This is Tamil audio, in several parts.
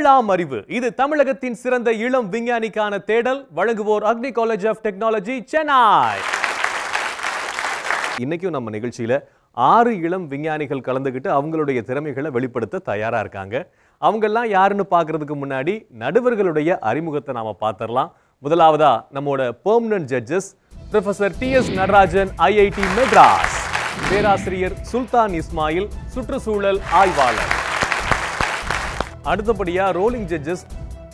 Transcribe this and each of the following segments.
ஏழாம் அறிவு இது தமிழகத்தின் சிறந்த இளம் விஞ்ஞானிக்கான தேடல் வழங்குவோர் Agni college of technology Chennai இன்னைக்கும் நம்ம நிகழ்ச்சியில ஆறு இளம் விஞ்ஞானிகள் கலந்துக்கிட்டு அவங்களுடைய திறமைகளை வெளிப்படுத்த தயாரா இருக்காங்க அவங்கெல்லாம் யாருன்னு பார்க்கிறதுக்கு முன்னாடி நடுவர்களுடைய அறிமுகத்தை நாம பார்த்திடலாம் முதலாவதா நம்மோட permanent judges professor T S Natarajan IIT Madras பேராசிரியர் சுல்தான் இஸ்மாயில் சுற்றுச்சூழல் ஆய்வாளர் அடுத்தபடியா ரோலிங் ஜட்ஜஸ்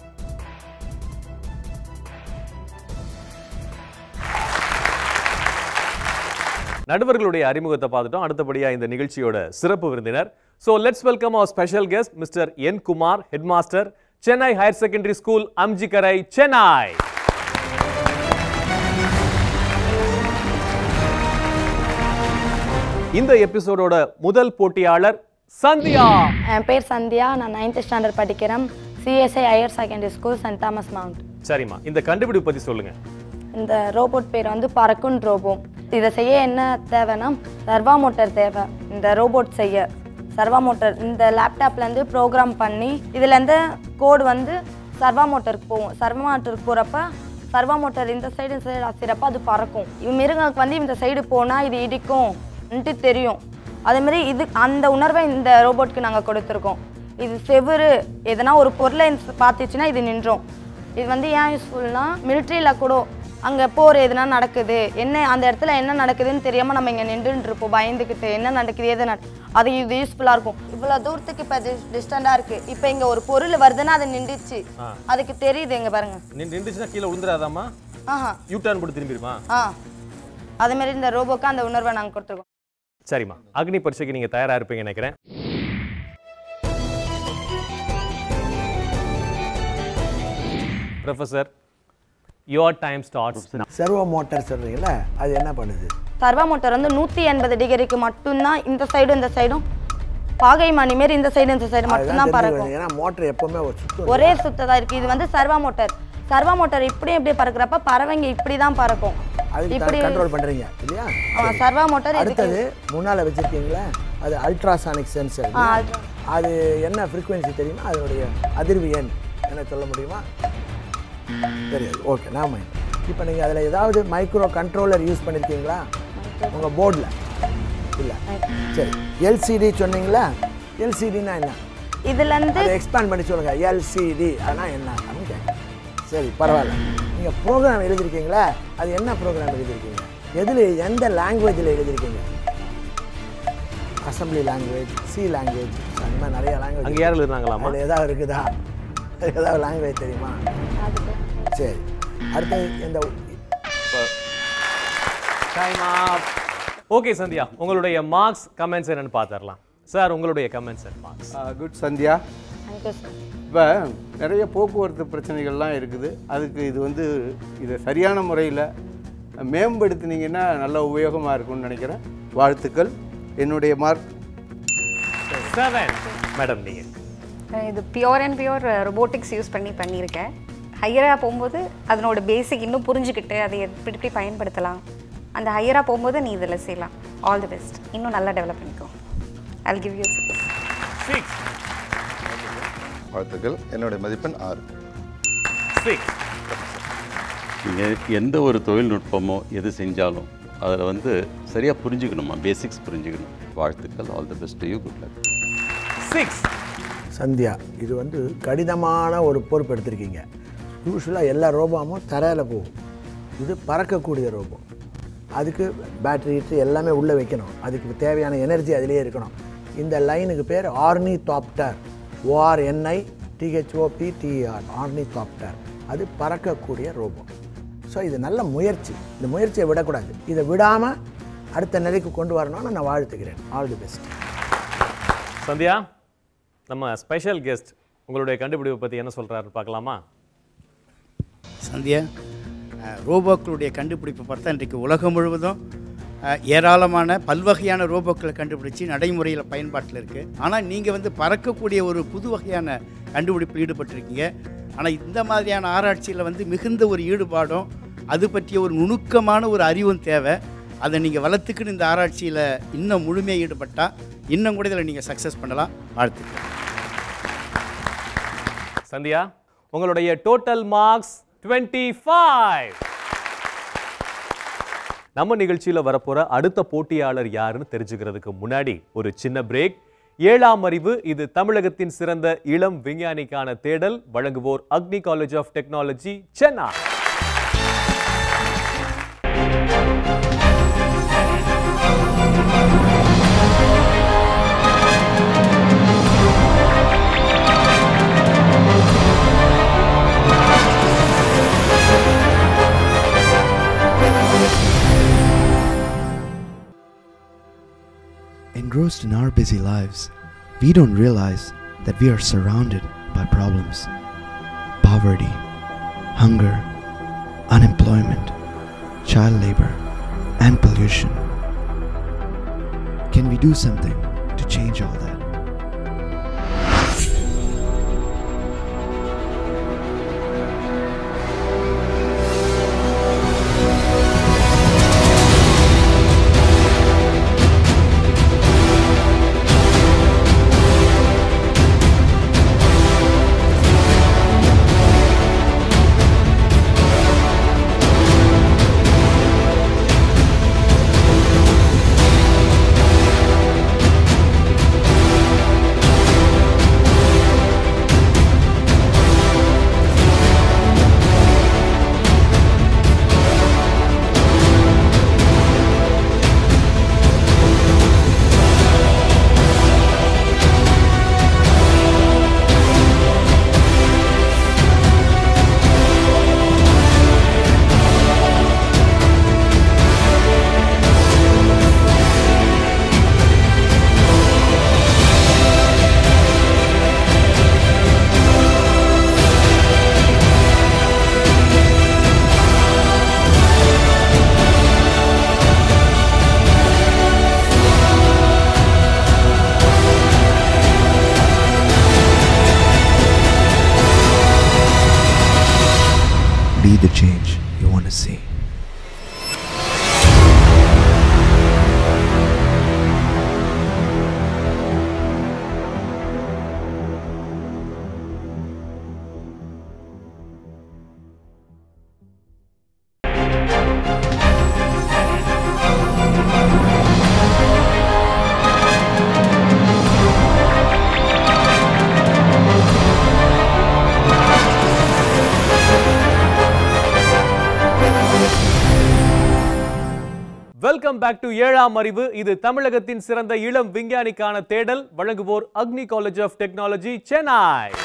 நடுவர்களுடைய அறிமுகத்தை பார்த்துட்டோம் அடுத்தபடியா இந்த நிகழ்ச்சியோட சிறப்பு விருந்தினர் so let's welcome our special guest mister N Kumar headmaster Chennai higher secondary school Aminjikarai Chennai இந்த எபிசோடோட முதல் போட்டியாளர் சந்தியா என் பேர் சந்தியா நான் நைன்த் ஸ்டாண்டர்ட் படிக்கிறேன் CSI higher secondary school saint Thomas mount சரிம்மா இந்த கண்டுபிடிப்பு பத்தி சொல்லுங்க இந்த ரோபோட் பேர் வந்து பறக்கும் ரோபோ இதை செய்ய என்ன தேவைன்னா சர்வா மோட்டர் தேவை இந்த ரோபோட் செய்ய சர்வா மோட்டர் இந்த லேப்டாப்லேருந்து ப்ரோக்ராம் பண்ணி இதுலேருந்து கோடு வந்து சர்வா மோட்டருக்கு போகும் சர்வா மோட்டருக்கு போகிறப்ப சர்வா மோட்டர் இந்த சைடு இந்த சைடு அசிறப்ப அது பறக்கும் இவ் மிருகங்களுக்கு வந்து இந்த சைடு போனால் இது இடிக்கும்ன்ட்டு தெரியும் அதேமாதிரி இது அந்த உணர்வை இந்த ரோபோட்க்கு நாங்கள் கொடுத்துருக்கோம் இது செவுரு எதனா ஒரு பொருளை பார்த்துச்சுன்னா இது நின்றோம் இது வந்து ஏன் யூஸ்ஃபுல்னா மிலிட்ரியில் கூட அங்கே போர் எதுனா நடக்குது என்ன அந்த இடத்துல என்ன நடக்குதுன்னு தெரியாமல் நம்ம இங்கே நின்றுட்டு இருப்போம் பயந்துக்கிட்டு என்ன நடக்குது எது நட அது இது யூஸ்ஃபுல்லாக இருக்கும் இவ்வளோ தூரத்துக்கு இப்போ டிஸ்டண்டாக இருக்குது இப்போ இங்கே ஒரு பொருள் வருதுன்னா அது நின்றுச்சு அதுக்கு தெரியுது இங்கே பாருங்க நின்று நின்றுச்சுன்னா கீழே விழுந்துடாதாம்மா ஆஹா யூ டர்ன் போட்டு திரும்பிடுமா ஆ அதேமாரி இந்த ரோபோக்கு அந்த உணர்வை நாங்கள் கொடுத்துருக்கோம் சரிம்மா அக்னி பரீட்சைக்கு நீங்க தயாரா இருப்பீங்க நினைக்கிறேன் professor your time starts servo motor சொல்றீங்கல்ல அது என்ன பண்ணுது சர்வா மோட்டார் வந்து நூற்றி எண்பது டிகிரிக்கு மட்டும்தான் இந்த சைடும் இந்த சைடும் பாகை மணி மாரி இந்த சைடு இந்த சைடு மட்டும்தான் அதுதான் பறக்கும் தெரிஞ்சுக்கணும். ஏன்னா மோட்டர் எப்பவுமே ஒரு சுத்தம் ஒரே சுத்ததா இருக்கு இது வந்து சர்வா மோட்டார் சர்வா மோட்டார் இப்படி இப்படி பறக்கிறப்ப பறவைங்க இப்படி தான் பறக்கும் அதுக்கு இப்படி கண்ட்ரோல் பண்றீங்க இல்லையா ஆ, சர்வா மோட்டார் இதுக்கு அடுத்தது முன்னால வச்சிருக்கீங்களா அது அல்ட்ராசானிக் சென்சர் ஆ, ultra- அது என்ன ஃப்ரீக்வன்சி தெரியுமா அதனுடைய அதிர்வு எண் என்ன சொல்ல முடியுமா தெரியாது ஓகே நாம இப்போ நீங்கள் அதில் ஏதாவது மைக்ரோ கண்ட்ரோலர் யூஸ் பண்ணியிருக்கீங்களா உங்கள் போர்டில் இல்லை சரி எல்சிடி சொன்னீங்களா எல்சிடினா என்ன இதுல இருந்து அதை எக்ஸ்பேண்ட் பண்ணி சொல்லுங்க எல்சிடி ஆனால் என்ன அப்படின்னு கேட்குறேன் சரி பரவாயில்ல நீங்கள் ப்ரோக்ராம் எழுதிருக்கீங்களா அது என்ன ப்ரோக்ராம் எழுதிருக்கீங்க எதில் எந்த லாங்குவேஜில் எழுதிருக்கீங்க அசம்பிளி லாங்குவேஜ் சி லாங்குவேஜ் அந்த மாதிரி நிறைய அங்க லாங்குவேஜ் யார் இருந்தாங்களாமா அதில் ஏதாவது இருக்குதா ஏதாவது லாங்குவேஜ் தெரியுமா சரி அடுத்து இந்த டைம் ஆப் ஓகே சந்தியா உங்களுடைய மார்க்ஸ் கமெண்ட்ஸ் என்னன்னு பார்த்துடலாம் சார் உங்களுடைய comments and marks good Sandhya thank you sir இப்போ நிறைய போக்குவரத்து பிரச்சனைகள்லாம் இருக்குது அதுக்கு இது வந்து இதை சரியான முறையில் மேம்படுத்தினீங்கன்னா நல்ல உபயோகமாக இருக்கும்னு நினைக்கிறேன் வாழ்த்துக்கள் என்னுடைய மார்க் செவன் மேடம் நீங்க இது pure and pure robotics use பண்ணி பண்ணியிருக்கேன் ஹையராக போகும்போது அதனோட பேசிக் இன்னும் புரிஞ்சுக்கிட்டு அதை எப்படி எப்படி பயன்படுத்தலாம் அந்த ஹையராக போகும்போது நீ இதில் செய்யலாம் ஆல் தி பெஸ்ட் இன்னும் நல்லா டெவலப் பண்ணிக்கோ I'll give you a six. Six வாழ்த்துக்கள் என்னுடைய மதிப்பெண் ஆறு சிக்ஸ் நீங்கள் எந்த ஒரு தொழில்நுட்பமோ எது செஞ்சாலும் அதில் வந்து சரியாக புரிஞ்சுக்கணுமா பேசிக்ஸ் புரிஞ்சுக்கணும் வாழ்த்துக்கள் all the best you good luck six Sandhya இது வந்து கடினமான ஒரு பொறுப்பு எடுத்திருக்கீங்க யூஸ்வலாக எல்லா ரோபோமும் தரையில் போகும் இது பறக்கக்கூடிய ரோபோ அதுக்கு பேட்டரி இட்டு எல்லாமே உள்ளே வைக்கணும் அதுக்கு தேவையான எனர்ஜி அதிலே இருக்கணும் இந்த லைனுக்கு பேர் ornithopter O R N I T H O P T R ornithopter அது பறக்கக்கூடிய ரோபோ ஸோ இது நல்ல முயற்சி இந்த முயற்சியை விடக்கூடாது இதை விடாமல் அடுத்த நிலைக்கு கொண்டு வரணும்னு நான் வாழ்த்துக்கிறேன் ஆல் தி பெஸ்ட் சந்தியா நம்ம ஸ்பெஷல் கெஸ்ட் உங்களுடைய கண்டுபிடிப்பை பத்தி என்ன சொல்றாரு பார்க்கலாமா சந்தியா அஹ், ரோபோக்களுடைய கண்டுபிடிப்பை பார்த்தா இன்றைக்கு உலகம் முழுவதும் அஹ், ஏராளமான பல்வகையான ரோபோக்களை கண்டுபிடிச்சு நடைமுறையில் பயன்பாட்டில் இருக்குது ஆனால் நீங்கள் வந்து பறக்கக்கூடிய ஒரு புது வகையான கண்டுபிடிப்பில் ஈடுபட்டிருக்கீங்க ஆனால் இந்த மாதிரியான ஆராய்ச்சியில் வந்து மிகுந்த ஒரு ஈடுபாடும் அது பற்றிய ஒரு நுணுக்கமான ஒரு அறிவும் தேவை அதை நீங்கள் வளர்த்துக்கின்னு இந்த ஆராய்ச்சியில் இன்னும் முழுமையாக ஈடுபட்டால் இன்னும் கூட இதில் நீங்கள் சக்ஸஸ் பண்ணலாம் வாழ்த்துக்கள் சந்தியா உங்களுடைய டோட்டல் மார்க்ஸ் 25 ஃபைவ் நம்ம நிகழ்ச்சியில வரப்போற அடுத்த போட்டியாளர் யாருன்னு தெரிஞ்சுக்கிறதுக்கு முன்னாடி ஒரு சின்ன பிரேக் ஏழாம் அறிவு இது தமிழகத்தின் சிறந்த இளம் விஞ்ஞானிக்கான தேடல் வழங்குவோர் Agni college of technology Chennai Engrossed in our busy lives, we don't realize that we are surrounded by problems poverty, hunger, unemployment, child labor, and pollution. Can we do something to change all that? Be the change you want to see. Welcome back to Ezham Arivu இது தமிழகத்தின் சிறந்த இளம் விஞ்ஞானிக்கான தேடல் வழங்குவோர் Agni college of technology Chennai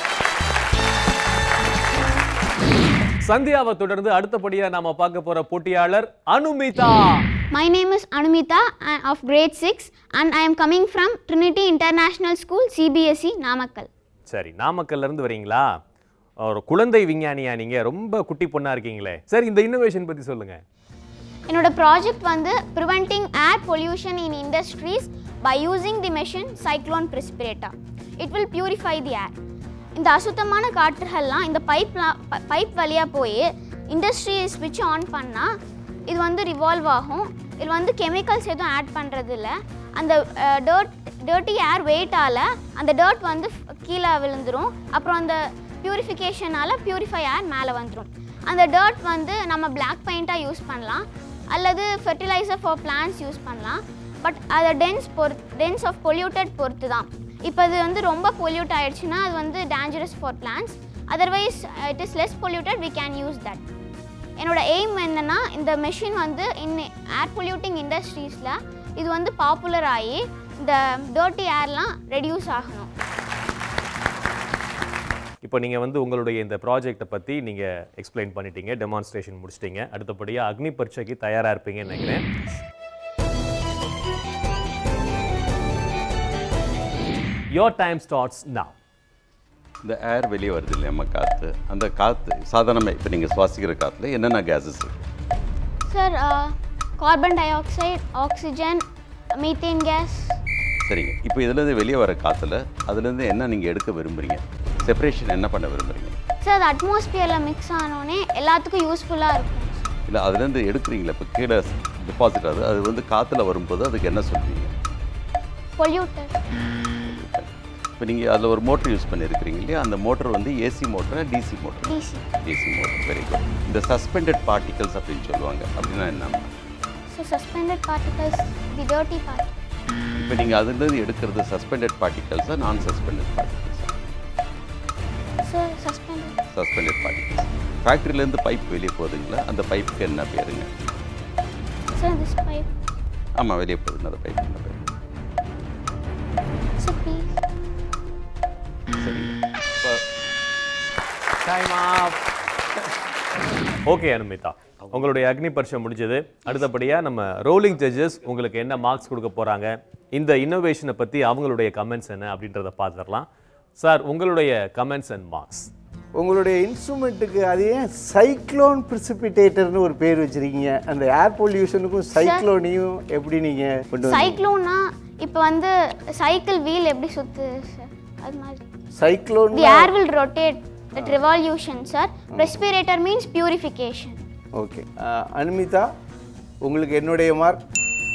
சந்தியாவை தொடர்ந்து அடுத்தபடியா நாம பார்க்க போற போட்டியாளர் அனுமிதா My name is Anumita I- of grade 6 and I am coming from Trinity International School CBSE Namakkal. சரி நாமக்கல்ல இருந்து வரீங்களா ஒரு குழந்தை விஞ்ஞானியா நீங்க ரொம்ப குட்டி பொண்ணா இருக்கீங்களே சரி இந்த இன்னோவேஷன் பத்தி சொல்லுங்க என்னோட ப்ராஜெக்ட் வந்து preventing air pollution in industries by using the machine cyclone precipitator it will purify the air இந்த அசுத்தமான காற்றுகள்லாம் இந்த பைப்லாம் பைப் வழியாக போய் இண்டஸ்ட்ரி ஸ்விட்ச் ஆன் பண்ணால் இது வந்து ரிவால்வ் ஆகும் இதில் வந்து கெமிக்கல்ஸ் எதுவும் ஆட் பண்ணுறது இல்லை அந்த டர்ட் டர்ட்டி ஏர் வெயிட்டால் அந்த டர்ட் வந்து கீழே விழுந்துரும் அப்புறம் அந்த பியூரிஃபிகேஷனால் பியூரிஃபை ஏர் மேலே வந்துடும் அந்த டர்ட் வந்து நம்ம பிளாக் பெயிண்ட்டாக யூஸ் பண்ணலாம் அல்லது ஃபெர்டிலைசர் ஃபார் பிளான்ஸ் யூஸ் பண்ணலாம் பட் அதை டென்ஸ் பொறுத் டென்ஸ் ஆஃப் பொல்யூட்டட் பொறுத்து தான் இப்போ இது வந்து ரொம்ப பொல்யூட் ஆயிடுச்சுன்னா அது வந்து dangerous for plants otherwise it is less polluted we can use that என்னோட எய்ம் என்னென்னா இந்த மெஷின் வந்து இன் ஏர் பொல்யூட்டிங் இண்டஸ்ட்ரீஸில் இது வந்து பாப்புலர் ஆகி இந்த டர்ட்டி ஏர்லாம் ரெடியூஸ் ஆகணும் இப்போ நீங்க வந்து உங்களுடைய இந்த ப்ராஜெக்ட்டை பத்தி நீங்க எக்ஸ்பிளைன் பண்ணிட்டீங்க டெமான்ஸ்ட்ரேஷன் முடிச்சிட்டீங்க அடுத்தபடியா அக்னி பரீட்சைக்கு தயாரா இருப்பீங்கன்னு நினைக்கிறேன் யோர் டைம் ஸ்டார்ட்ஸ் now இந்த ஏர் வெளியே வருது இல்லையா நம்ம காற்று அந்த காற்று சாதாரணமாக இப்போ நீங்கள் சுவாசிக்கிற காற்றுல என்னென்ன கேஸஸ் இருக்கு sir carbon dioxide oxygen methane gas சரிங்க இப்போ இதுலேருந்து வெளியே வர காற்றுல அதுலேருந்து என்ன நீங்கள் எடுக்க விரும்புறீங்க செப்பரேஷன் என்ன பண்ண விரும்புறீங்க சார் அது அட்மாஸ்பியரில் மிக்ஸ் ஆனோடனே எல்லாத்துக்கும் யூஸ்ஃபுல்லாக இருக்கும் இல்லை அதுலேருந்து எடுக்கிறீங்களா இப்போ கீழே டெபாசிட் ஆகுது அது வந்து காற்றுல வரும்போது அதுக்கு என்ன சொல்றீங்க பொல்யூட்டட் இப்போ நீங்கள் அதில் ஒரு மோட்டர் யூஸ் பண்ணியிருக்கிறீங்க இல்லையா அந்த மோட்டர் வந்து ஏசி மோட்டரா DC motor DC DC motor very good இந்த சஸ்பெண்டட் பார்ட்டிகல்ஸ் அப்படின்னு சொல்லுவாங்க அப்படின்னா என்ன so suspended particles the dirty part இப்போ நீங்கள் அதுலேருந்து எடுக்கிறது சஸ்பெண்டட் பார்ட்டிகல்ஸா நான் suspended particles so suspended suspended particles ஃபேக்ட்ரியிலேருந்து பைப் வெளியே போகுதுங்களா அந்த பைப்புக்கு என்ன பேருங்க ஸோ திஸ் பைப் ஆமாம் வெளியே போகுதுங்க அந்த பைப் என்ன பேர் ஸோ ப்ளீஸ் சரி இப்போ டைம் ஆஃப் ஓகே அனுமிதா உங்களுடைய அக்னி பரீட்சை முடிஞ்சது அடுத்தபடியா நம்ம ரோலிங் ஜட்ஜஸ் உங்களுக்கு என்ன மார்க்ஸ் கொடுக்க போறாங்க இந்த இன்னோவேஷனை பத்தி அவங்களுடைய கமெண்ட்ஸ் என்ன அப்படின்றத பார்த்துடலாம் சார் உங்களுடைய கமெண்ட்ஸ் அண்ட் மார்க்ஸ் உங்களுடைய இன்ஸ்ட்ருமெண்ட்டுக்கு அது ஏன் சைக்ளோன் ப்ரிசிபிடேட்டர்னு ஒரு பேர் வச்சிருக்கீங்க அந்த ஏர் பொல்யூஷனுக்கும் சைக்ளோனையும் எப்படி நீங்கள் கொண்டு வந்து சைக்ளோன்னா இப்போ வந்து சைக்கிள் வீல் எப்படி சுத்து சார் அது மாதிரி cyclone the air will rotate that revolution sir respirator means purification okay Anumitha உங்களுக்கு என்னுடைய மார்க்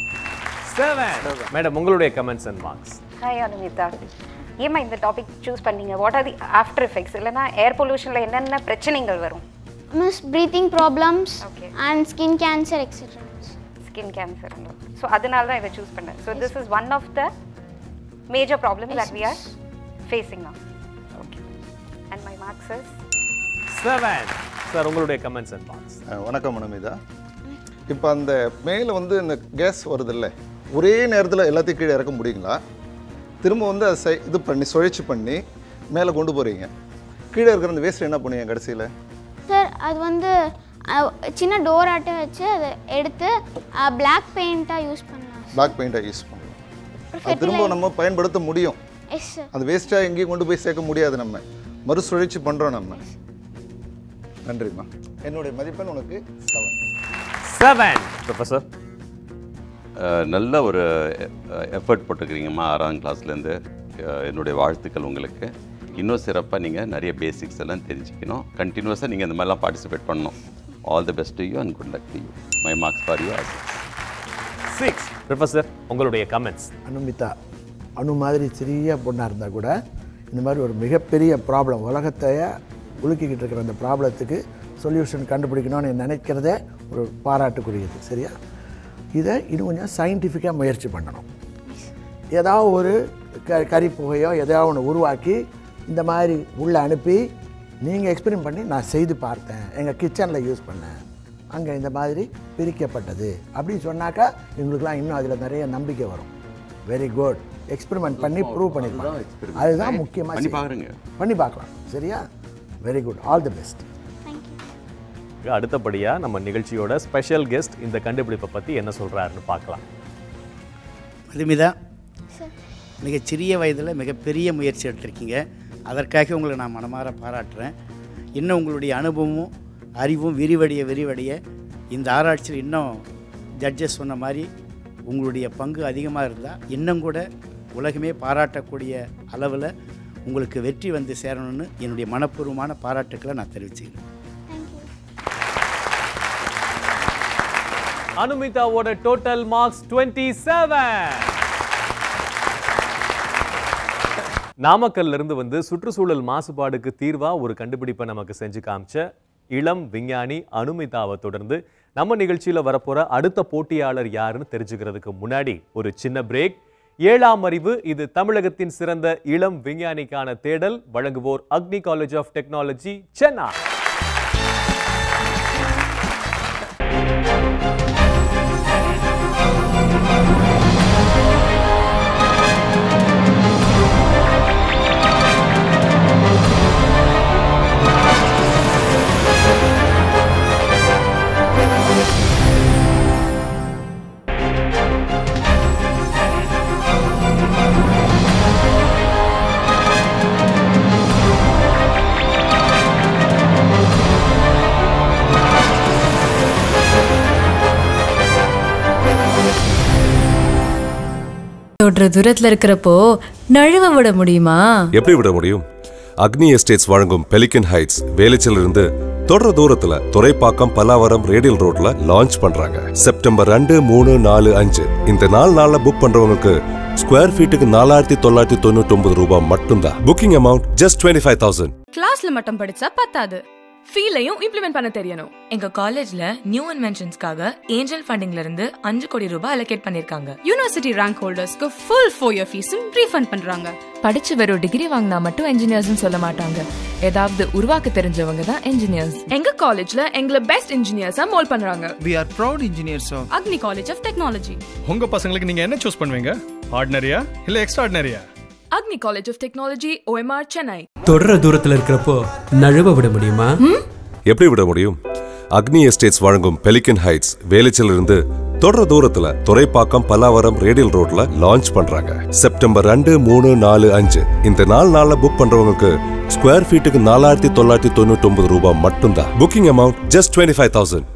செவன் மேடம் உங்களுடைய comments and marks hi Anumitha ஏம்மா இந்த டாபிக் சூஸ் பண்ணீங்க what are the after effects இல்லைன்னா ஏர் பொல்யூஷனில் என்னென்ன பிரச்சனைகள் வரும் miss breathing problems Okay. And skin cancer etcetera skin cancer so அதனால தான் இதை சூஸ் பண்ணேன் so this is one of the major problem that we are facing now okay and my marks is seven sir உங்களுடைய கமெண்ட்ஸ் அண்ட் மார்க்ஸ் அஹ் வணக்கம் மனமிதா இப்போ அந்த மேலே வந்து இந்த கேஸ் வருதுல்ல ஒரே நேரத்தில் எல்லாத்தையும் கீழே இறக்க முடியுங்களா திரும்ப வந்து அதை செய் இது பண்ணி சுழற்சி பண்ணி மேலே கொண்டு போகிறீங்க கீழே இருக்கிற அந்த வேஸ்ட் என்ன பண்ணுவீங்க கடைசியில் சார் அது வந்து அஹ், சின்ன டோர் ஆட்டை வச்சு அதை எடுத்து பிளாக் பெயிண்ட்டாக யூஸ் பண்ணலாம் பிளாக் பெயிண்டை யூஸ் பண்ணலாம் அது திரும்ப நம்ம பயன்படுத்த முடியும் எஸ் சார் அது வேஸ்ட்டாக எங்கேயும் கொண்டு போய் சேர்க்க முடியாது நம்ம மறுசுழற்சி பண்ணுறோம் நம்ம நன்றிம்மா என்னுடைய மதிப்பெண் உனக்கு செவன் செவன் ப்ரொஃபஸர் அஹ், நல்ல ஒரு எஃபர்ட் போட்டிருக்கிறீங்கம்மா ஆறாம் கிளாஸ்லேருந்து என்னுடைய வாழ்த்துக்கள் உங்களுக்கு இன்னும் சிறப்பாக நீங்கள் நிறைய பேசிக்ஸ் எல்லாம் தெரிஞ்சுக்கணும் கண்டினியூஸாக நீங்கள் இந்த மாதிரிலாம் பார்ட்டிசிபேட் பண்ணணும் all the best to you and good luck to you my marks for you as six professor உங்களுடைய கமெண்ட்ஸ் அனுமிதா அணு மாதிரி சிறிய பொண்ணாக இருந்தால் கூட இந்த மாதிரி ஒரு மிகப்பெரிய ப்ராப்ளம் உலகத்தையே உலுக்கிக்கிட்டு இருக்கிற அந்த ப்ராப்ளத்துக்கு சொல்யூஷன் கண்டுபிடிக்கணும்னு நினைக்கிறதே ஒரு பாராட்டுக்குரியது சரியா இதை இன்னும் கொஞ்சம் சயின்டிஃபிக்காக முயற்சி பண்ணணும் ஏதாவது ஒரு க கறி புகையோ எதையாவது ஒன்று உருவாக்கி இந்த மாதிரி உள்ளே அனுப்பி நீங்கள் எக்ஸ்பெரிமெண்ட் பண்ணி நான் செய்து பார்த்தேன் எங்கள் கிச்சனில் யூஸ் பண்ணேன் அங்கே இந்த மாதிரி பிரிக்கப்பட்டது அப்படின்னு சொன்னாக்கா எங்களுக்குலாம் இன்னும் அதில் நிறைய நம்பிக்கை வரும் வெரி குட் எக்ஸ்பெரிமெண்ட் பண்ணி ப்ரூவ் பண்ணிக்கலாம் experiment. அதுதான் முக்கியமாக பண்ணி பாருங்க. பண்ணி பார்க்கலாம் சரியா very good all the best thank you அடுத்தபடியா நம்ம நிகழ்ச்சியோட ஸ்பெஷல் கெஸ்ட் இந்த கண்டுபிடிப்பை பத்தி என்ன சொல்றாருன்னு பார்க்கலாம் மதுமிதா சார் மிகச்சிறிய வயதில் மிகப்பெரிய முயற்சி எடுத்திருக்கீங்க அதற்காக உங்களை நான் மனமார பாராட்டுறேன் இன்னும் உங்களுடைய அனுபவமும் அறிவும் விரிவடைய விரிவடைய இந்த ஆராய்ச்சியில் இன்னும் ஜட்ஜஸ் சொன்ன மாதிரி உங்களுடைய பங்கு அதிகமாக இருந்தால் இன்னும் கூட உலகமே பாராட்டக்கூடிய அளவில் உங்களுக்கு வெற்றி வந்து சேரணும்னு என்னுடைய மனப்பூர்வமான பாராட்டுக்களை நான் தெரிவிச்சுக்கிறேன் தேங்க்யூ அனுமிதாவோட டோட்டல் மார்க்ஸ் டுவெண்ட்டி செவன் நாமக்கல்ல இருந்து வந்து சுற்றுச்சூழல் மாசுபாடுக்கு தீர்வா ஒரு கண்டுபிடிப்பை நமக்கு செஞ்சு காமிச்ச இளம் விஞ்ஞானி அனுமிதாவை தொடர்ந்து நம்ம நிகழ்ச்சியில வரப்போற அடுத்த போட்டியாளர் யாருன்னு தெரிஞ்சுக்கிறதுக்கு முன்னாடி ஒரு சின்ன பிரேக் ஏழாம் அறிவு இது தமிழகத்தின் சிறந்த இளம் விஞ்ஞானிக்கான தேடல் வழங்குவோர் Agni college of technology Chennai தொடுற தூரத்துல இருக்கிறப்போ நழுவ விட முடியுமா எப்படி விட முடியும் அக்னி எஸ்டேட்ஸ் வழங்கும் பெலிகன் ஹைட்ஸ் வேலைச்சில இருந்து தொடர தூரத்துல துறைப்பாக்கம் பல்லாவரம் ரேடியல் ரோட்ல லான்ச் பண்றாங்க செப்டம்பர் ரெண்டு மூணு நாலு அஞ்சு இந்த நாலு நாள்ல புக் பண்றவங்களுக்கு ஸ்கொயர் ஃபீட்டுக்கு நாலாயிரத்தி தொள்ளாயிரத்தி தொண்ணூற்றி ஒன்பது ரூபாய் மட்டும்தான் booking amount just twenty five thousand கிளாஸ்ல மட்டும் படிச்சா பத்தாது ஃபீலையும் இம்ப்ளிமெண்ட் பண்ண தெரியணும் எங்க காலேஜ்ல நியூ இன்வென்ஷன்ஸ்க்காக ஏஞ்சல் ஃபண்டிங்ல இருந்து அஞ்சு கோடி ரூபாய் அலோகேட் பண்ணிருக்காங்க யூனிவர்சிட்டி ரேங்க் ஹோல்டர்ஸ்க்கு ஃபுல் ஃபோர் இயர் ஃபீஸும் ரீஃபண்ட் பண்றாங்க படிச்சு வெறும் டிகிரி வாங்கினா மட்டும் இன்ஜினியர்ஸ்னு சொல்ல மாட்டாங்க ஏதாவது உருவாக்க தெரிஞ்சவங்க தான் இன்ஜினியர்ஸ் எங்க காலேஜ்ல எங்களை பெஸ்ட் இன்ஜினியர்ஸா மோல் பண்றாங்க we are proud engineers of Agni college of technology உங்க பசங்களுக்கு நீங்க என்ன சூஸ் பண்ணுவீங்க ஆர்டினரியா இல்ல எக்ஸ்ட்ராடினரியா Agni college of technology OMR Chennai தொடர தூரத்துல இருக்கிறப்போ நழுவ விட முடியுமா எப்படி விட முடியும் அக்னி எஸ்டேட்ஸ் வழங்கும் பெலிகன் ஹைட்ஸ் வேலைச்சில இருந்து தொடர தூரத்துல துறைப்பாக்கம் பல்லாவரம் ரேடியல் ரோட்ல லான்ச் பண்றாங்க செப்டம்பர் ரெண்டு மூணு நாலு அஞ்சு இந்த நாலு நாள்ல புக் பண்றவங்களுக்கு ஸ்கொயர் ஃபீட்டுக்கு நாலாயிரத்தி தொள்ளாயிரத்தி தொண்ணூற்றி ஒன்பது ரூபாய் மட்டும்தான் booking amount just twenty five thousand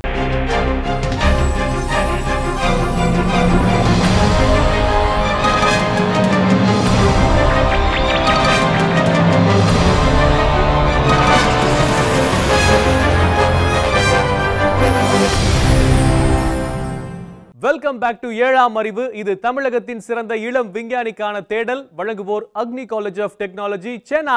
welcome back to Ezham Arivu இது தமிழகத்தின் சிறந்த இளம் விஞ்ஞானிக்கான தேடல் வழங்குவோர் Agni college of technology Chennai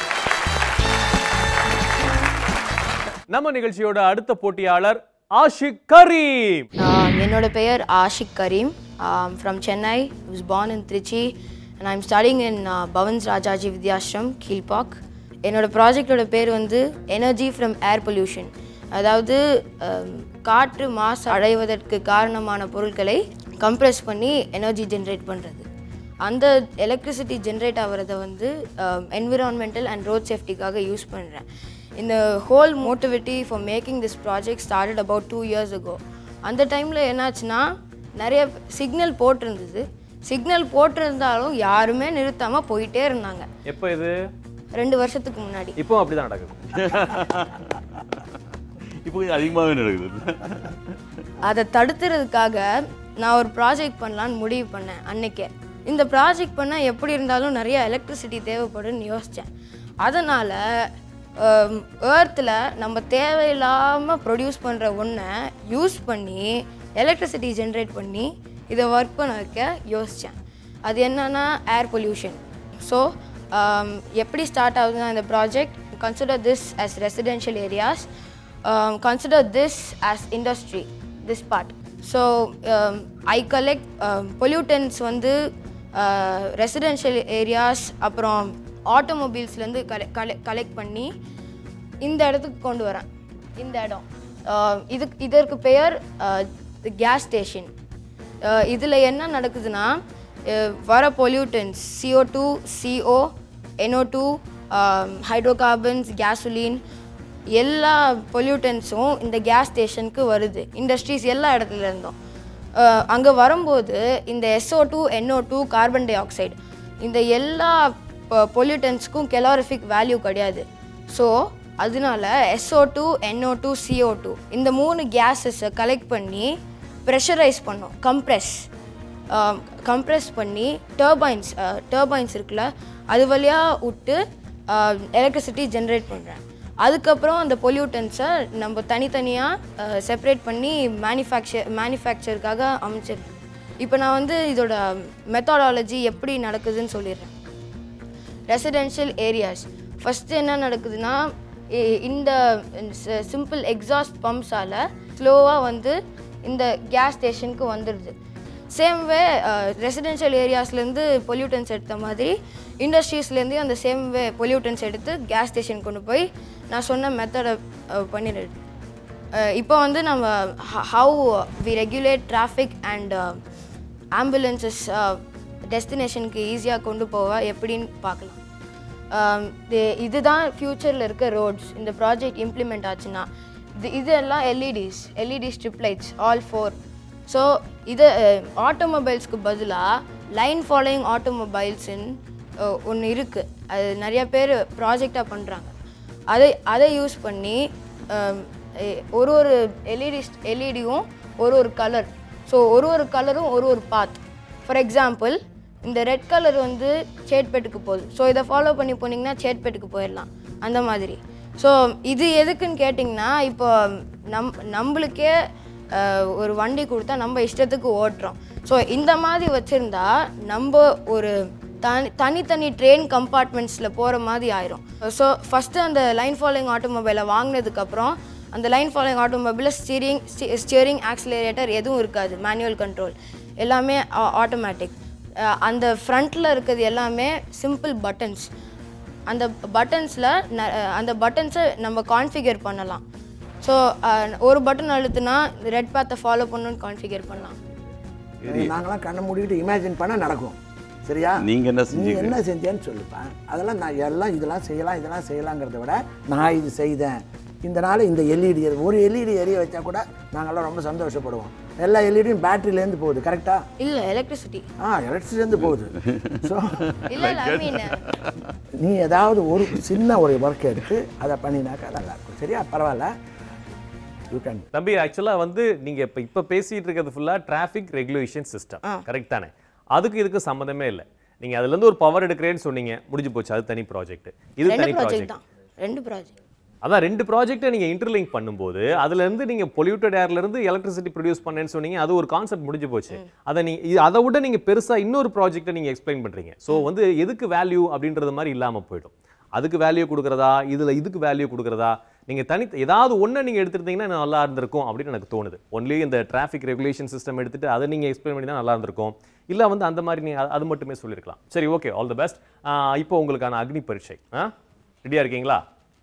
நம்ம நிகழ்ச்சியோட அடுத்த போட்டியாளர் ஆஷிக் கரீம் Um, என்னோட பெயர் Ashik Karim from Chennai was born in Trichy and I'm studying in uh, Bhavan's Rajaji Vidyashram Kilpauk என்னோட ப்ராஜெக்டோட பேர் வந்து எனர்ஜி ஃப்ரம் ஏர் பொல்யூஷன் அதாவது um, காற்று மாசு அடைவதற்கு காரணமான பொருட்களை கம்ப்ரெஸ் பண்ணி எனர்ஜி ஜென்ரேட் பண்ணுறது அந்த எலக்ட்ரிசிட்டி ஜென்ரேட் ஆகிறத வந்து என்விரான்மெண்டல் அண்ட் ரோட் சேஃப்டிக்காக யூஸ் பண்ணுறேன் இந்த whole motivity for making this project started about two years ago அந்த டைமில் என்னாச்சுன்னா நிறைய சிக்னல் போட்டிருந்தது சிக்னல் போட்டிருந்தாலும் யாருமே நிறுத்தாமல் போயிட்டே இருந்தாங்க எப்போ இது ரெண்டு வருஷத்துக்கு முன்னாடி இப்போ அப்படிதான் நடக்குது இப்போ கொஞ்சம் அதிகமாகவே நடக்குது அதை தடுத்துறதுக்காக நான் ஒரு ப்ராஜெக்ட் பண்ணலான்னு முடிவு பண்ணேன் அன்னைக்கே இந்த ப்ராஜெக்ட் பண்ணால் எப்படி இருந்தாலும் நிறைய எலக்ட்ரிசிட்டி தேவைப்படும்னு யோசித்தேன் அதனால் ஏர்த்தில் நம்ம தேவையில்லாமல் ப்ரொடியூஸ் பண்ணுற ஒன்றை யூஸ் பண்ணி எலக்ட்ரிசிட்டி ஜென்ரேட் பண்ணி இதை ஒர்க் பண்ண வைக்க யோசித்தேன் அது என்னன்னா ஏர் பொல்யூஷன் ஸோ எப்படி ஸ்டார்ட் ஆகுதுன்னா இந்த project consider this as residential areas consider this as industry this part so I collect pollutants வந்து ரெசிடென்ஷியல் ஏரியாஸ் அப்புறம் ஆட்டோமொபைல்ஸ்லேருந்து கலெ கலெ கலெக்ட் பண்ணி இந்த இடத்துக்கு கொண்டு வரேன் இந்த இடம் அஹ் இதுக்கு இதற்கு பெயர் கேஸ் ஸ்டேஷன் இதில் என்ன நடக்குதுன்னா அஹ் வர pollutants CO2 too CO NO2 too hydrocarbons gasoline எல்லா பொல்யூட்டன்ஸும் இந்த கேஸ் ஸ்டேஷனுக்கு வருது இண்டஸ்ட்ரீஸ் எல்லா இடத்துல இருந்தும் அங்கே வரும்போது இந்த SO2 too NO2 too carbon dioxide இந்த எல்லா பொல்யூட்டன்ஸ்க்கும் கெலாரிஃபிக் வேல்யூ கிடையாது ஸோ அதனால SO2 too NO2 two CO2 too இந்த மூணு கேஸஸை கலெக்ட் பண்ணி ப்ரெஷரைஸ் பண்ணோம் கம்ப்ரெஸ் கம்ப்ரெஸ் பண்ணி டர்பைன்ஸ் டர்பைன்ஸ் இருக்குல்ல அது வழியாக விட்டு எலக்ட்ரிசிட்டி ஜென்ரேட் பண்ணுறேன் அதுக்கப்புறம் அந்த பொல்யூட்டன்ஸை நம்ம தனித்தனியாக செப்பரேட் பண்ணி மேனுஃபேக்சர் மேனுஃபேக்சருக்காக அமைச்சிருக்கேன் இப்போ நான் வந்து இதோட மெத்தடாலஜி எப்படி நடக்குதுன்னு சொல்லிடுறேன் ரெசிடென்ஷியல் ஏரியாஸ் ஃபஸ்ட்டு என்ன நடக்குதுன்னா இ- இந்த சிம்பிள் எக்ஸாஸ்ட் பம்ப்ஸால் ஸ்லோவாக வந்து இந்த கேஸ் ஸ்டேஷனுக்கு வந்துடுது சேம் வே ரெசிடென்ஷியல் ஏரியாஸ்லேருந்து பொல்யூட்டன்ஸ் எடுத்த மாதிரி இண்டஸ்ட்ரீஸ்லேருந்து அந்த சேம் வே பொல்யூட்டன்ஸ் எடுத்து கேஸ் ஸ்டேஷன் கொண்டு போய் நான் சொன்ன மெத்தடை பண்ணிடுது இப்போ வந்து நம்ம how we regulate traffic and ambulances டெஸ்டினேஷனுக்கு ஈஸியாக கொண்டு போக எப்படின்னு பார்க்கலாம் ஆம், இது- இதுதான் ஃப்யூச்சரில் இருக்க ரோட்ஸ் இந்த ப்ராஜெக்ட் இம்ப்ளிமெண்ட் ஆச்சுன்னா இது இதெல்லாம் LEDs LED strip lights all four so இது ஆட்டோமொபைல்ஸ்க்கு பதிலாக லைன் ஃபாலோயிங் ஆட்டோமொபைல்ஸ்ன்னு ஒன்று இருக்குது அது நிறைய பேர் ப்ராஜெக்டாக பண்ணுறாங்க அதை அதை யூஸ் பண்ணி ஆம், எ- ஒரு ஒரு எல்இடி எல்இடியும் ஒரு ஒரு கலர் ஸோ ஒரு ஒரு கலரும் ஒரு ஒரு பாத் ஃபார் எக்ஸாம்பிள் இந்த ரெட் கலர் வந்து சேட்பேட்டுக்கு போகுது ஸோ இதை ஃபாலோ பண்ணி போனீங்கன்னா சேட்பேட்டுக்கு போயிடலாம் அந்த மாதிரி ஸோ இது எதுக்குன்னு கேட்டிங்கன்னா இப்போ நம் நம்மளுக்கே அஹ், ஒரு வண்டி கொடுத்தா நம்ம இஷ்டத்துக்கு ஓட்டுறோம் ஸோ இந்த மாதிரி வச்சுருந்தா நம்ம ஒரு தனி தனித்தனி ட்ரெயின் கம்பார்ட்மெண்ட்ஸில் போகிற மாதிரி ஆயிரும் ஸோ ஃபஸ்ட்டு அந்த லைன் ஃபாலோயிங் ஆட்டோமொபைலை வாங்கினதுக்கப்புறம் அந்த லைன் ஃபாலோயிங் ஆட்டோமொபைலில் ஸ்டீரிங் ஸ்டியரிங் ஆக்சிலரேட்டர் எதுவும் இருக்காது மேனுவல் கண்ட்ரோல் எல்லாமே ஆட்டோமேட்டிக் அந்த ஃப்ரண்ட்டில் இருக்கிறது எல்லாமே சிம்பிள் பட்டன்ஸ் அந்த பட்டன்ஸில் அந்த பட்டன்ஸை நம்ம கான்ஃபிகர் பண்ணலாம் ஸோ ஒரு பட்டன் அழுத்துனா ரெட் பாத்தை ஃபாலோ பண்ணணும்னு கான்ஃபிகர் பண்ணலாம் நாங்களாம் கண்ணை மூடிக்கிட்டு இமேஜின் பண்ண நடக்கும் சரியா நீங்க என்ன நீ செஞ்சீங்க என்ன செஞ்சேன்னு சொல்லுப்பா அதெல்லாம் நான் எல்லாம் இதெல்லாம் செய்யலாம் இதெல்லாம் செய்யலாங்கிறத விட நான் இது செய்தேன் இந்த நாள் இந்த எல்இடி ஒரு எல்இடி எரிய வச்சா கூட நாங்கள்லாம் ரொம்ப சந்தோஷப்படுவோம் எல்லா எல்இடியும் பேட்டரியிலேருந்து போகுது கரெக்டா இல்லை எலக்ட்ரிசிட்டி ஆ எலக்ட்ரிசிட்டிலேருந்து போகுது ஸோ இல்லை இல்லை ஐ மீன் நீ ஏதாவது ஒரு சின்ன ஒரு ஒர்க் எடுத்து அதை பண்ணினாக்கா நல்லா இருக்கும் சரியா பரவாயில்ல யூ கேன் தம்பி ஆக்சுவலா வந்து நீங்க இப்ப இப்ப பேசிட்டு இருக்கிறது ஃபுல்லா டிராஃபிக் ரெகுலேஷன் சிஸ்டம் கரெக்ட் தானே அதுக்கு இதுக்கு சம்மந்தமே இல்லை நீங்க அதுல இருந்து ஒரு பவர் எடுக்கிறேன்னு சொன்னீங்க முடிஞ்சு போச்சு அது தனி ப்ராஜெக்ட் இது ரெண்டு தனி ப்ராஜெக்ட் ப்ராஜெக்ட் தான் ரெண்டு ப்ராஜெக்ட் அதான் ரெண்டு ப்ராஜெக்ட்டை நீங்க இன்டர்லிங்க் பண்ணும்போது அதுல இருந்து நீங்க பொல்யூட்டட் ஏர்ல இருந்து எலக்ட்ரிசிட்டி ப்ரொடியூஸ் பண்ணேன்னு சொன்னீங்க அது ஒரு கான்செப்ட் முடிஞ்சு போச்சு அதை நீ இது- அதை விட நீங்க பெருசா இன்னொரு ப்ராஜெக்ட்டை நீங்க எக்ஸ்பிளைன் பண்றீங்க ஸோ வந்து எதுக்கு வேல்யூ அப்படின்றது மாதிரி இல்லாம போயிடும் அதுக்கு வேல்யூ கொடுக்குறதா இதுல இதுக்கு வேல்யூ கொடுக்குறதா நீங்க தனி ஏதாவது ஒண்ணை நீங்க எடுத்துருந்தீங்கன்னா நல்லா இருந்திருக்கும் அப்படின்னு எனக்கு தோணுது ஒன்லி இந்த டிராஃபிக் ரெகுலேஷன் சிஸ்டம் எடுத்துட்டு அதை நீங்க எக்ஸ்பிளைன் பண்ணி தான் நல்லா இருந்திருக்கும் இல்ல வந்து அந்த மாதிரி நீங்க அது மட்டுமே சொல்லியிருக்கலாம் சரி ஓகே ஆல் தி பெஸ்ட் இப்போ உங்களுக்கான அக்னி பரீட்சை ரெடியா இருக்கீங்களா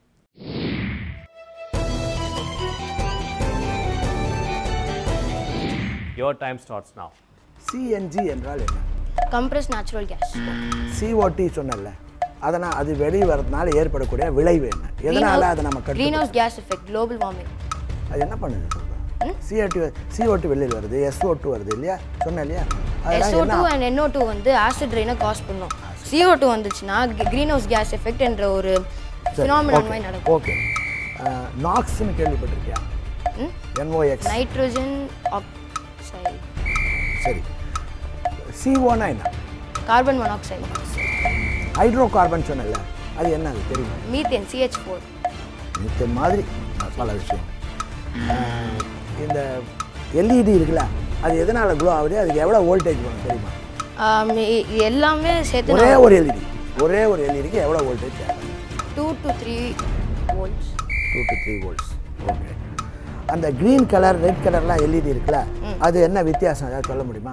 Your time starts now. CNG என்றால் என்ன கம்ப்ரஸ் நேச்சுரல் கேஸ் சிஓடி சொன்னல அதனால் அது வெளியே வரதுனால ஏற்படக்கூடிய விளைவு என்ன எதனால் அதை நம்ம க்ரீன் கட்டு house gas effect global warming அது என்ன பண்ணுது சிஓடி சிஓடி வெளியில் வருது SO2 டூ வருது இல்லையா சொன்னேன் இல்லையா அதெல்லாம் SO2 என்ன அண்ட் NO2 வந்து ஆசிட் ரெயினை காஸ் பண்ணும் CO2 வந்துச்சுன்னா க்ரீன் ஹவுஸ் கேஸ் எஃபெக்ட் என்ற ஒரு ஃபினாமினன் மாதிரி நடக்கும் ஓகே நாக்ஸ்னு கேள்விப்பட்டிருக்கியா என்ஓஎக்ஸ் நைட்ரோஜன் ஆக்சைடு சரி சிஓனா என்ன கார்பன் மோனாக்சைடு ஹைட்ரோ கார்பன் சொன்னல அது என்ன அது தெரியுமா மீத்தேன் சிஹெச் ஃபோர் மித்த மாதிரி பல விஷயம் ஆஹ், இந்த எல்இடி இருக்குல்ல அது எதனால் க்ளோ ஆகுது அதுக்கு எவ்வளோ வோல்டேஜ் வரும் தெரியுமா இது எல்லாமே சேர்த்து ஒரே ஒரு எல்இடி ஒரே ஒரு எல்இடிக்கு எவ்வளோ voltage two to three volts two to three volts okay அந்த க்ரீன் கலர் ரெட் கலர்லாம் எல்இடி இருக்குல்ல அது என்ன வித்தியாசம் ஏதாவது சொல்ல முடியுமா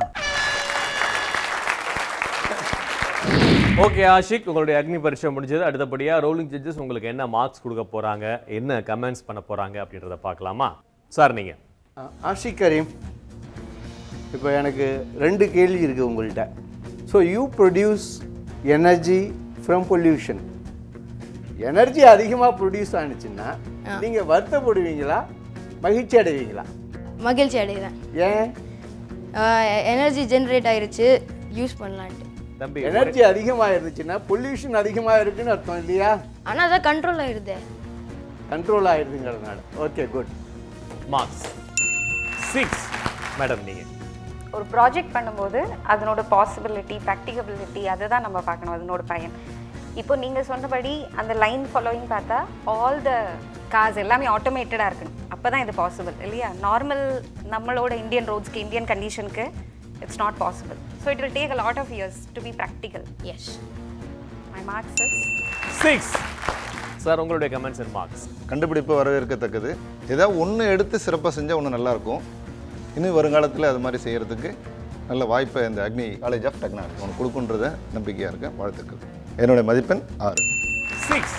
ஓகே ஆஷிக் உங்களுடைய அக்னி பரீட்சை முடிஞ்சது அடுத்தபடியா ரோலிங் ஜட்ஜஸ் உங்களுக்கு என்ன மார்க்ஸ் கொடுக்க போறாங்க என்ன கமெண்ட்ஸ் பண்ண போறாங்க அப்படின்றத பார்க்கலாமா சார் நீங்க ஆஷிக் கரீம் இப்போ எனக்கு ரெண்டு கேள்வி இருக்குது உங்கள்கிட்ட so you produce energy from pollution energy அதிகமாக ப்ரொடியூஸ் ஆனிச்சுன்னா நீங்கள் வருத்தப்படுவீங்களா மகிழ்ச்சி அடைவீங்களா மகிழ்ச்சி அடைகிறேன் ஏன் எனர்ஜி ஜென்ரேட் ஆயிருச்சு யூஸ் பண்ணலான்ட்டு தம்பி எனர்ஜி அதிகமாக இருந்துச்சுன்னா பொல்யூஷன் அதிகமாக இருக்குன்னு அர்த்தம் இல்லையா ஆனால் அதான் கண்ட்ரோல் ஆயிடுதே கண்ட்ரோல் ஆயிடுதுங்கிறதுனால okay good marks six madam நீங்க ஒரு ப்ராஜெக்ட் பண்ணும்போது அதனோட பாசிபிலிட்டி ப்ராக்டிகபிலிட்டி அதை தான் நம்ம பார்க்கணும் அதனோட பயன் இப்போ நீங்கள் சொன்னபடி அந்த லைன் ஃபாலோயிங் பார்த்தா ஆல் த கார்ஸ் எல்லாமே ஆட்டோமேட்டடாக இருக்கணும் அப்போ தான் இது பாசிபிள் இல்லையா நார்மல் நம்மளோட இந்தியன் ரோட்ஸ்க்கு இந்தியன் கண்டிஷனுக்கு it's not possible so it will take a lot of years to be practical yes my marks is six sir உங்களுடைய கமெண்ட்ஸ் அண்ட் மார்க்ஸ் கண்டுபிடிப்பு வரவேற்கத்தக்கது ஏதாவது ஒன்று எடுத்து சிறப்பாக செஞ்சால் ஒன்று நல்லாயிருக்கும் இன்னும் வருங்காலத்தில் அது மாதிரி செய்கிறதுக்கு நல்ல வாய்ப்பை இந்த அக்னி காலேஜ் ஆஃப் டெக்னாலஜி உனக்கு கொடுக்குன்றத நம்பிக்கையாக இருக்கேன் வாழ்த்துக்கள் என்னுடைய மதிப்பெண் ஆறு சிக்ஸ்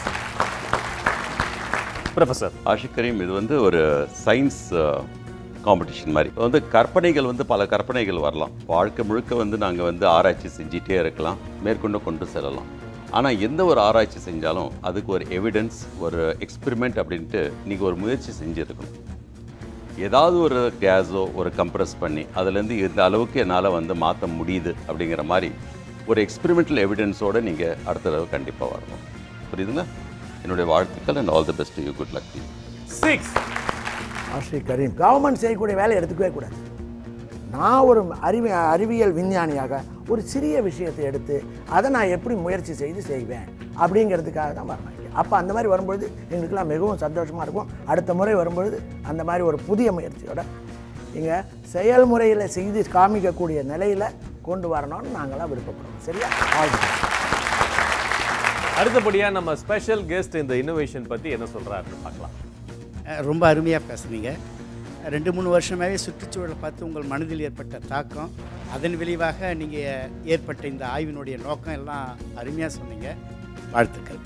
ப்ரொஃபஸர் ஆஷிக் கரீம் இது வந்து ஒரு சயின்ஸ் காம்படிஷன் மாதிரி இப்போ வந்து கற்பனைகள் வந்து பல கற்பனைகள் வரலாம் வாழ்க்கை முழுக்க வந்து நாங்கள் வந்து ஆராய்ச்சி செஞ்சிட்டே இருக்கலாம் மேற்கொண்டு கொண்டு செல்லலாம் ஆனால் எந்த ஒரு ஆராய்ச்சி செஞ்சாலும் அதுக்கு ஒரு எவிடன்ஸ் ஒரு எக்ஸ்பெரிமெண்ட் அப்படின்ட்டு நீங்கள் ஒரு முயற்சி செஞ்சுருக்கணும் ஏதாவது ஒரு கேஸோ ஒரு கம்ப்ரஸ் பண்ணி அதுலேருந்து இந்த அளவுக்கு என்னால் வந்து மாற்ற முடியுது அப்படிங்கிற மாதிரி ஒரு எக்ஸ்பெரிமெண்டல் எவிடன்ஸோடு நீங்கள் அடுத்த தடவை கண்டிப்பாக வரணும் புரியுதுங்களா என்னுடைய வாழ்த்துக்கள் and all the best you good luck six ஆஸ்ரீ கரீம் கவர்மெண்ட் செய்யக்கூடிய வேலையை எடுத்துக்கவே கூடாது நான் ஒரு அறிவி அறிவியல் விஞ்ஞானியாக ஒரு சிறிய விஷயத்தை எடுத்து அதை நான் எப்படி முயற்சி செய்து செய்வேன் அப்படிங்கிறதுக்காக தான் வரணும் இங்கே அப்போ அந்த மாதிரி வரும்பொழுது எங்களுக்கெல்லாம் மிகவும் சந்தோஷமாக இருக்கும் அடுத்த முறை வரும்பொழுது அந்த மாதிரி ஒரு புதிய முயற்சியோட நீங்கள் செயல்முறையில் செய்து காமிக்கக்கூடிய நிலையில் கொண்டு வரணும்னு நாங்களாம் விருப்பப்படுறோம் சரியா ஆல் தி பெஸ்ட் அடுத்தபடியா நம்ம ஸ்பெஷல் கெஸ்ட் இந்த இன்னோவேஷன் பத்தி என்ன சொல்றாருன்னு பார்க்கலாம் அஹ் ரொம்ப அருமையாக பேசுனீங்க ரெண்டு மூணு வருஷமாகவே சுற்றுச்சூழலை பார்த்து உங்கள் மனதில் ஏற்பட்ட தாக்கம் அதன் விளைவாக நீங்கள் ஏற்பட்ட இந்த ஆய்வினுடைய நோக்கம் எல்லாம் அருமையாக சொன்னீங்க வாழ்த்துக்கள்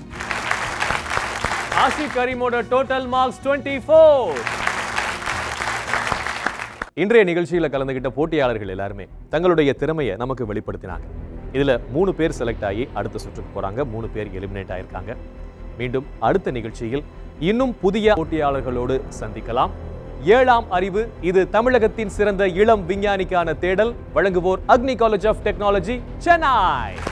ஆஷிக் கரீமோட டோட்டல் மார்க்ஸ் 24 இன்றைய நிகழ்ச்சியில கலந்துகிட்ட போட்டியாளர்கள் எல்லாருமே தங்களுடைய திறமையை நமக்கு வெளிப்படுத்தினாங்க இதுல மூணு பேர் செலக்ட் ஆகி அடுத்த சுற்றுக்கு போறாங்க மூணு பேர் எலிமினேட் ஆயிருக்காங்க மீண்டும் அடுத்த நிகழ்ச்சியில் இன்னும் புதிய போட்டியாளர்களோடு சந்திக்கலாம் ஏழாம் அறிவு இது தமிழகத்தின் சிறந்த இளம் விஞ்ஞானிக்கான தேடல் வழங்குவோர் Agni college of technology Chennai